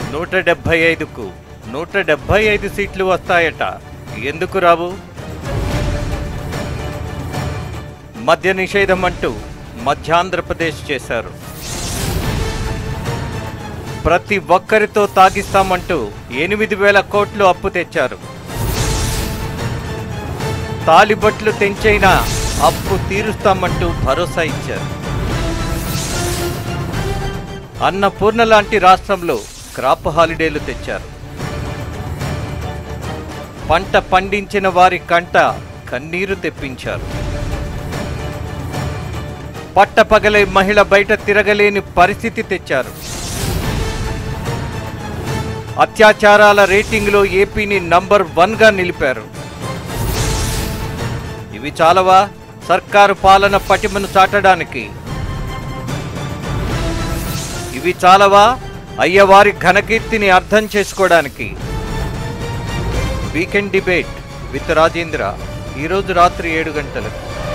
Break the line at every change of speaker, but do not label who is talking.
నూట డెబ్భై ఐదుకు నూట డెబ్భై ఐదు సీట్లు వస్తాయట ఎందుకు రావు మద్య నిషేధం అంటూ మధ్యాంధ్రప్రదేశ్ చేశారు ప్రతి ఒక్కరితో తాగిస్తామంటూ ఎనిమిది వేల కోట్లు అప్పు తెచ్చారు తాలిబట్లు తెంచైనా అప్పు తీరుస్తామంటూ భరోసా ఇచ్చారు అన్నపూర్ణ లాంటి రాష్ట్రంలో క్రాప్ హాలిడేలు తెచ్చారు పంట పండించిన వారి కంట కన్నీరు తెప్పించారు పట్టపగలే మహిళ బయట తిరగలేని పరిస్థితి తెచ్చారు అత్యాచారాల రేటింగ్లో ఏపీని నంబర్ వన్గా నిలిపారు ఇవి చాలవా సర్కారు పాలన పటిమను చాటడానికి ఇవి చాలవా అయ్యవారి ఘనకీర్తిని అర్థం చేసుకోవడానికి వీకెండ్ డిబేట్ విత్ రాజేంద్ర ఈరోజు రాత్రి ఏడు గంటలకు